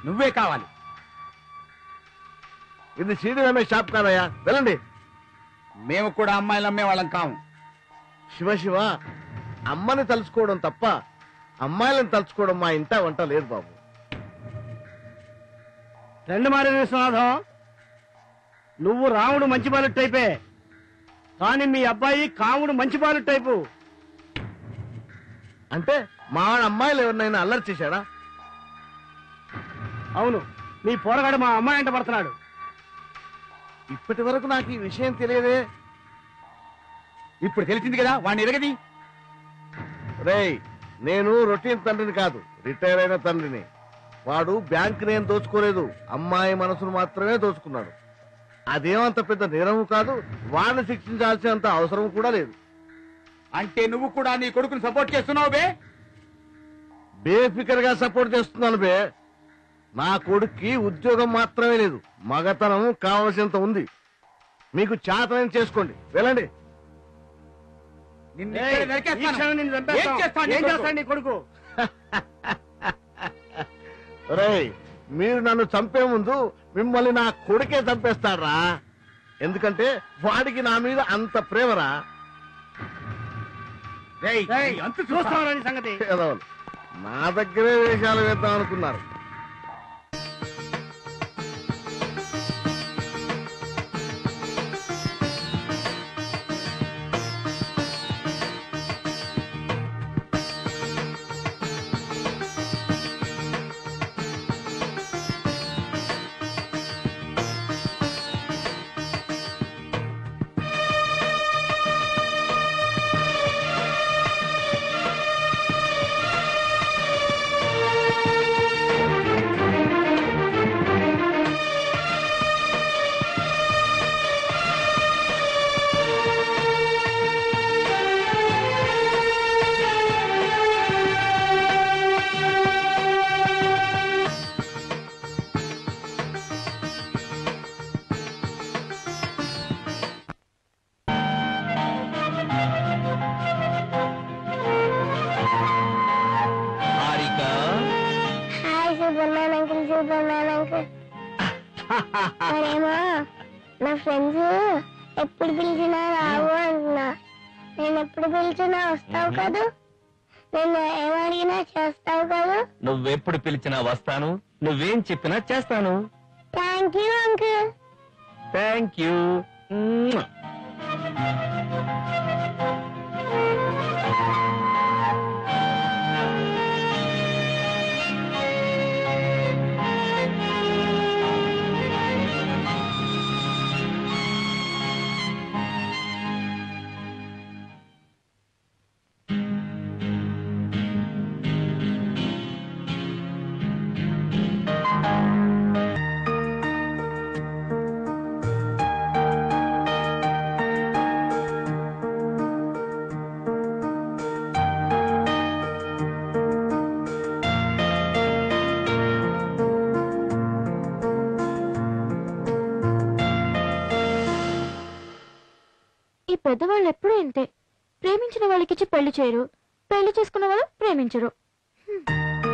నువ్వే కావాలి ఇది సీడీ రమేష్ షాప్ కాదయ్యా వెళ్ళండి మేము కూడా అమ్మాయిలు అమ్మే వాళ్ళం కాము శివ శివ అమ్మని తలుచుకోవడం తప్ప అమ్మాయిలను తలుచుకోవడం మా ఇంట వంట లేదు బాబు రెండు మారి విశ్వనాథం నువ్వు రాముడు మంచి బాలు టైపే కానీ మీ అబ్బాయి కాముడు మంచి బాలు టైపు అంటే మా వాడు అమ్మాయిలు ఎవరినైనా అల్లరి చేశాడా అవును మీ పోరగాడు మా అమ్మాయి అంట పడుతున్నాడు ఇప్పటి వరకు నాకు ఈ విషయం తెలియదే ఇప్పుడు తెలిసింది కదా వాడిని ఎరగది రేయ్ నేను రొటీన్ తండ్రిని కాదు రిటైర్ అయిన తండ్రిని వాడు బ్యాంక్ నేను దోచుకోలేదు అమ్మాయి మనసును మాత్రమే దోచుకున్నాడు అదేమంత పెద్ద నేరము కాదు వాడిని శిక్షించాల్సినంత అవసరం కూడా లేదు అంటే నువ్వు కూడా నీ కొడుకుని సపోర్ట్ చేస్తున్నావు బే బేఫికర్ గా సపోర్ట్ చేస్తున్నాను బే నా కొడుక్కి ఉద్యోగం మాత్రమే లేదు మగతనం కావలసినంత ఉంది మీకు చాతనం చేసుకోండి వెళ్ళండి నిన్ను ఏయ్, ఇక్కడే ఈ నరికేస్తాను. క్షణం నిన్ను ఏం చంపేస్తాం. చేస్తావు నీ ఏం కొడుకు? చేస్తాడు నీ కొడుకు రేయ్ మీరు నన్ను చంపే ముందు మిమ్మల్ని నా కొడుకే చంపేస్తాడ్రా ఎందుకంటే వాడికి నా మీద అంత ప్రేమరా రేయ్, ఏయ్, నీ అంతు చూస్తా. చూస్తున్నావు నీ సంగతి పేదవాళ్ళు. నా దగ్గరే వేషాలు వేద్దాం అనుకున్నారు hi superman uncle superman uncle మరేమో నా ఫ్రెండ్స్ ఎప్పుడు పిలిచినా రావు అంటున్నా నేను ఎప్పుడు పిలిచినా వస్తావు కదూ నేను ఏమడిగినా చేస్తావు కదూ నువ్వెప్పుడు పిలిచినా వస్తాను నువ్వేం చెప్పినా చేస్తాను thank you uncle thank you ఈ పెద్దవాళ్ళు ఎప్పుడూ ఇంతే ప్రేమించిన వాళ్ళకిచ్చి పెళ్లి చేయరు పెళ్లి చేసుకున్న వాళ్ళు ప్రేమించరు హ్మ్.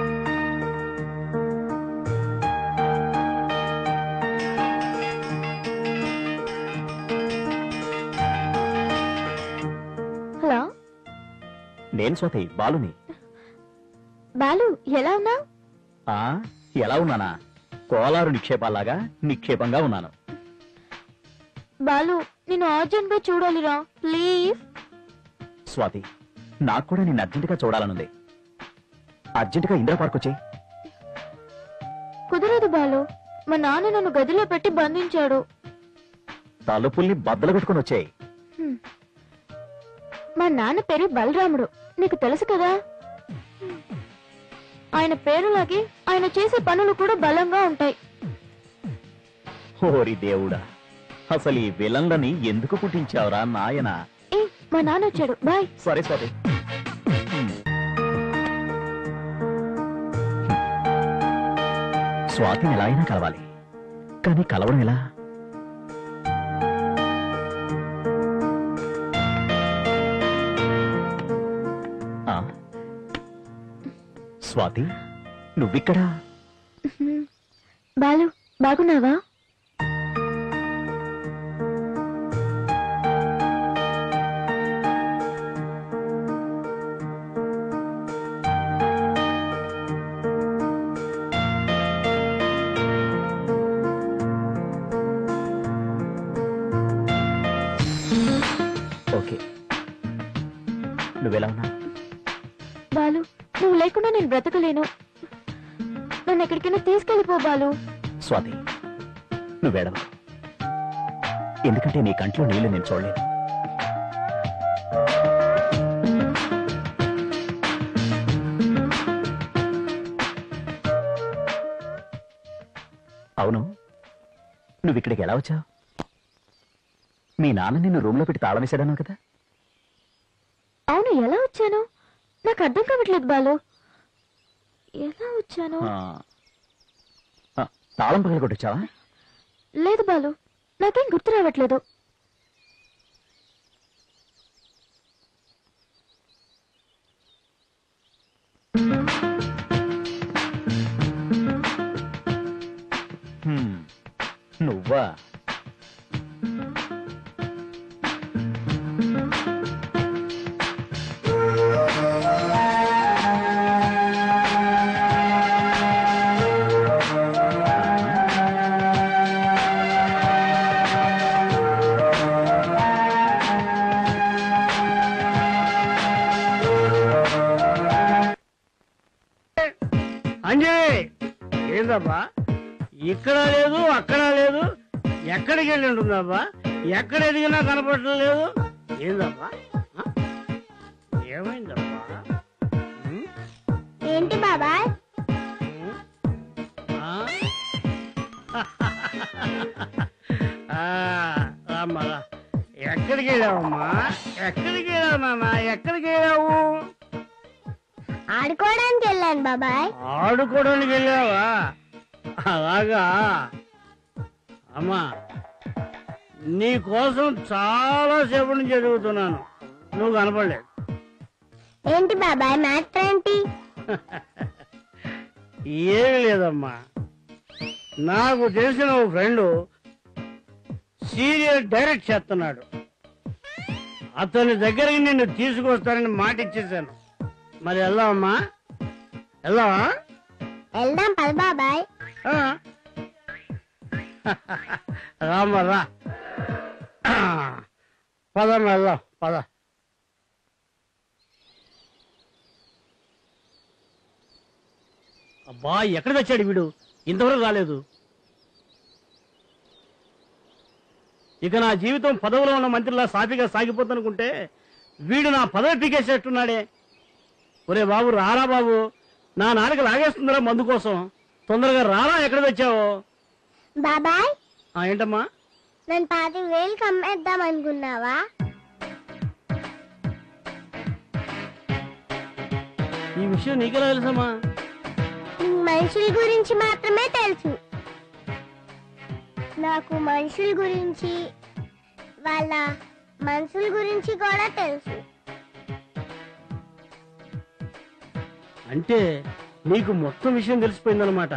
హలో నేను స్వతి బాలుని బాలు ఎలా ఉన్నావు ఆ ఎలా ఉన్నానా కోలారు నిక్షేపాలాగా నిక్షేపంగా ఉన్నాను బాలు నేను అర్జెంట్ గా చూడాలిరా ప్లీజ్ స్వాతి నాకు కూడా నిన్ను అర్జెంటుగా చూడాలనుంది అర్జెంటుగా ఇందిరా పార్క్ వచ్చే కుదరదు బాలు మా నాన్న నన్ను గదిలో పెట్టి బంధించాడు తలుపుల్ని బద్దలు కొట్టుకుని వచ్చాయి హ్మ్. మా నాన్న పేరు బలరాముడు నీకు తెలుసు కదా ఆయన పేరులాగే ఆయన చేసే పనులు కూడా బలంగా ఉంటాయి ఓరి దేవుడా అసలు ఈ విలన్లని ఎందుకు పుట్టించావురా నాయనా ఏ మా నాన్న వచ్చాడు బాయ్ సరే స్వాతి స్వాతిని ఎలా అయినా కలవాలి కానీ కలవడం ఎలా ఆ? స్వాతి నువ్విక్కడా బాలు బాగున్నావా ఓకే నువ్వెలా ఉన్నా బాలు నువ్వు లేకుండా నేను బ్రతకలేను నన్ను ఎక్కడికైనా తీసుకెళ్ళిపో బాలు స్వాతి నువ్వేడవ ఎందుకంటే నీ కంట్లో నీళ్లు నేను చూడలేను అవును నువ్వు ఇక్కడికి ఎలా వచ్చావు మీ నాన్న నిన్ను రూమ్లో పెట్టి తాళం వేసాడన్నావు కదా అవును ఎలా వచ్చాను నాకు అర్థం కావట్లేదు బాలు ఎలా వచ్చాను ఆ, ఆ, తాళం పగల కొట్టొచ్చావా లేదు బాలు నాకేం గుర్తు రావట్లేదు హ్మ్, నువ్వా అంజయ్ ఏందబ్బా ఇక్కడ లేదు అక్కడ లేదు ఎక్కడికి వెళ్ళి ఉంటుందబ్బా ఎక్కడ ఎదిగినా కనపడటం లేదు ఏందబ్బా ఆ? ఏమైందబ్బా ఉం? ఏంటి బాబాయ్ ఉం? ఆ? ఆ, రామ్మా రా. ఎక్కడికి వెళ్ళావమ్మా ఎక్కడికి వెళ్ళావు నాన్న ఎక్కడికి వెళ్ళావు ఆడుకోవడానికి వెళ్ళాను బాబాయ్ ఆడుకోవడానికి వెళ్ళావా అలాగా అమ్మా నీ కోసం చాలా సేపు నుంచి ఎదుగుతున్నాను నువ్వు కనపడలేదు ఏంటి బాబాయ్ మ్యాటర్ ఏంటి ఏమీ లేదమ్మా నాకు తెలిసిన ఓ ఫ్రెండ్ సీరియల్ డైరెక్ట్ చేస్తున్నాడు అతని దగ్గరికి నిన్ను తీసుకొస్తానని మాట ఇచ్చేసాను మరి వెళ్దామమ్మా వెళ్దామా వెళ్దాం పద బాబాయ్ ఆ. రామ్మ రా పద వెళ్దాం పద అబ్బా ఎక్కడ తెచ్చాడు వీడు ఇంతవరకు రాలేదు ఇక నా జీవితం పదవిలో ఉన్న మంత్రిలా సాఫీగా సాగిపోతుందనుకుంటే వీడు నా పదవి పీకేసేట్టున్నాడే ఒరే బాబు రారా బాబు నా నాలుక లాగేస్తుందిరా మందు కోసం తొందరగా రారా ఎక్కడ తెచ్చావో బాబాయ్ ఆ, ఏంటమ్మా నన్ను పాతి వేలు కమ్మేద్దాం అనుకున్నావా ఈ విషయం నీకెలా తెలుసమ్మా నీకు మనుషుల గురించి మాత్రమే తెలుసు నాకు మనుషుల గురించి వాళ్ళ మనుషుల గురించి కూడా తెలుసు అంటే నీకు మొత్తం విషయం తెలిసిపోయిందనమాట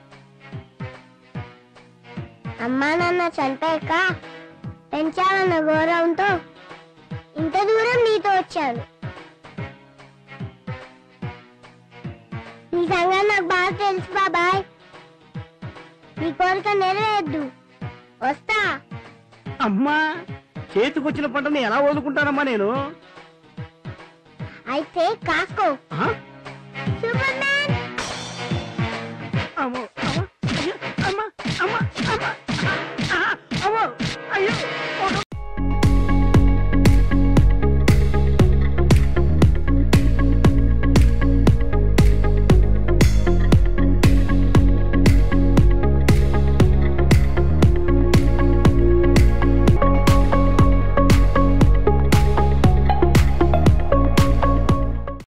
అమ్మా నాన్న చనిపోయాక పెంచాలన్న గౌరవంతో ఇంత దూరం నీతో వచ్చాను నీ సంగతి నాకు బాగా తెలుసు బాబాయ్ నీ కోరిక నెరవేద్దు వస్తా అమ్మా చేతికొచ్చిన పంటని ఎలా వదులుకుంటానమ్మా నేను అయితే కాసుకో ఆ? Super man